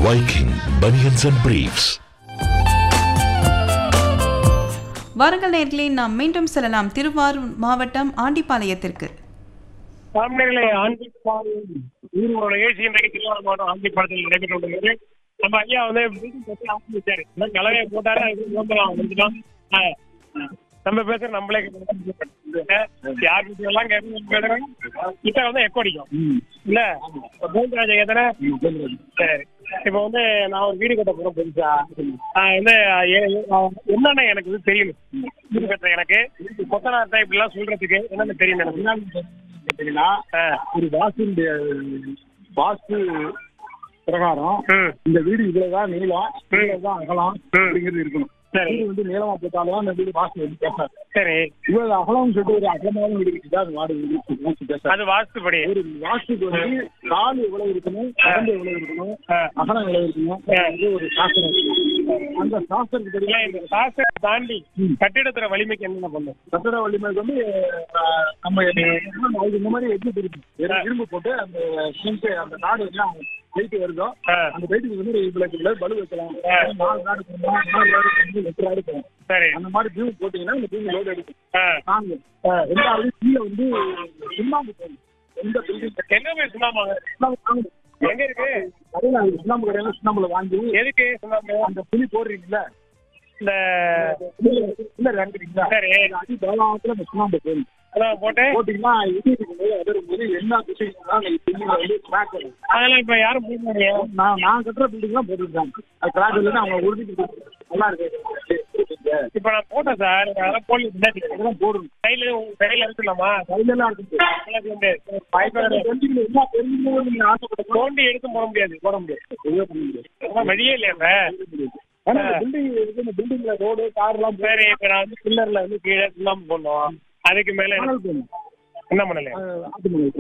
Viking Bunions and Briefs. வாருங்கள் நேர்களே நாம் மீண்டும் செல்லலாம் திருவாரூர் மாவட்டம் ஆண்டிப்பாளையத்திற்கு சாமியார்களே ஆண்டிப்பாளையம் ஊர்வல நிகழ்ச்சி இன்றைக்கு திருவாரூர் மாவட்டம் ஆண்டிப்பாளையத்தில் நடைபெற்று கொண்டிருக்கிறது நம்ம ஐயா வந்து மீட்டிங் பற்றி ஆரம்பிச்சாரு இந்த கலவையை போட்டாரு அதுக்கு நோம்பலாம் வந்துட்டோம் ஆ, நம்ம பேசுற நம்மளே கேட்கணும். யார் வீட்டுல எல்லாம் கேட்கணும் கிட்ட வந்து எக்கோ அடிக்கும் இல்ல கோவிந்தராஜ கேத்தன சரி இப்போ வந்து நான் ஒரு வீடு கட்ட போறேன் புதுசா நான் வந்து எ- எ- என்னென்ன எனக்கு வந்து தெரியணும் வீடு கட்டுற எனக்கு கொத்தனார்ட்ட இப்படி எல்லாம் சொல்றதுக்கு என்னென்ன தெரியும் எனக்கு கேட்டீங்கன்னா ஆ. ஒரு வாஸ்துடைய வாஸ்து பிரகாரம் ம் இந்த வீடு இவ்வளவுதான் நீளம் இவ்வளவுதான் அகலம் ம். அப்படிங்கிறது இருக்கணும் சரி. வீடு வந்து நீளமா போட்டாலும் அந்த வீடு வாஸ்து வந்து பேசாது சரி இவ்வளவு அகலம்னு சொல்லிட்டு ஒரு அகலமான வீடு இருக்குது அது வாடகை வீடு வாஸ்து பேசாது அது வாஸ்துபடி ஒரு வாஸ்துக்கு வந்து கால் எவ்வளவு இருக்கணும் உடம்பு எவ்வளவு இருக்கணும் ஆ. அகலம் எவ்வளவு இருக்கணும் ஆ. அது ஒரு சாஸ்திரம் இருக்கு. அந்த சாஸ்திரத்துக்கு இல்ல, இந்த சாஸ்திரத்தை தாண்டி கட்டிடத்துல வலிமைக்கு என்னென்ன பண்ணும் கட்டட வலிமைக்கு வந்து ஆஹ், நம்ம அதுக்கு இந்த மாதிரி எக்ஸிட் இருக்கு வெறும் இரும்பு போட்டு அந்த சிமெண்ட் அந்த நாடு எல்லாம் வெயிட் வருதோ ஆ. அந்த வெயிட்டுக்கு வந்து இவ்வளவு கிலோ பலு வைக்கலாம் ஆ. நாலு நாடு போடணும், நாலு நாடு போடணும், எட்டு நாடு போடணும். சரி அந்த மாதிரி டியூப் போட்டீங்கன்னா இந்த டியூப் லோடு எடுக்கும் ஆ. நாங்க ரெண்டாவது கீழே வந்து சுண்ணாம்பு போடணும் எந்த பில்டிங் எங்க போய் சுண்ணாமாங்க எங்க இருக்கு கடையில் சுண்ணாம்பு கடையில சுண்ணாம்புல வாங்கி எதுக்கு சுண்ணாம்பு அந்த புளி போடுறீங்கல்ல இந்த இல்ல ரெண்டுங்களா சரி அடி பலவானத்துல அந்த சுண்ணாம்பு போடணும் அதான் போட்டு போட்டீங்கன்னா இடி இருக்கும்போது அதிரும் போது என்ன திசைக்கு தான் அந்த பில்டிங்ல வந்து கிராக் வரும் அதெல்லாம் இப்ப யாரும் போட முடியாது நான் நான் கட்டுற பில்டிங் தான் போட்டுருக்காங்க அது கிராக் இல்லைன்னா அவங்க உறுதிக்கு நல்லா இருக்கு இப்ப நான் போட்டேன் சார் அதெல்லாம் போலி முன்னாடி இதெல்லாம் போடணும் கையில உங்க கையில எடுத்துலாமா கையிலலாம் இருக்கு எனக்கு வந்து தெரிஞ்சுக்கணும் என்ன தெரிஞ்சுக்கணும் நீங்க ஆசைப்பட்ட தோண்டி எடுத்து போட முடியாது போட முடியாது எதுவும் பண்ண முடியாது அதெல்லாம் வழியே இல்லையா இப்ப ஆனா பில்டிங் இருக்கு இந்த பில்டிங்ல ரோடு கார் எல்லாம் சரி இப்ப நான் வந்து பில்லர்ல வந்து கீழே சுண்ணாம்பு போடணும் அதுக்கு மேல போடணும் என்ன பண்ணல ஆட்டு மணல்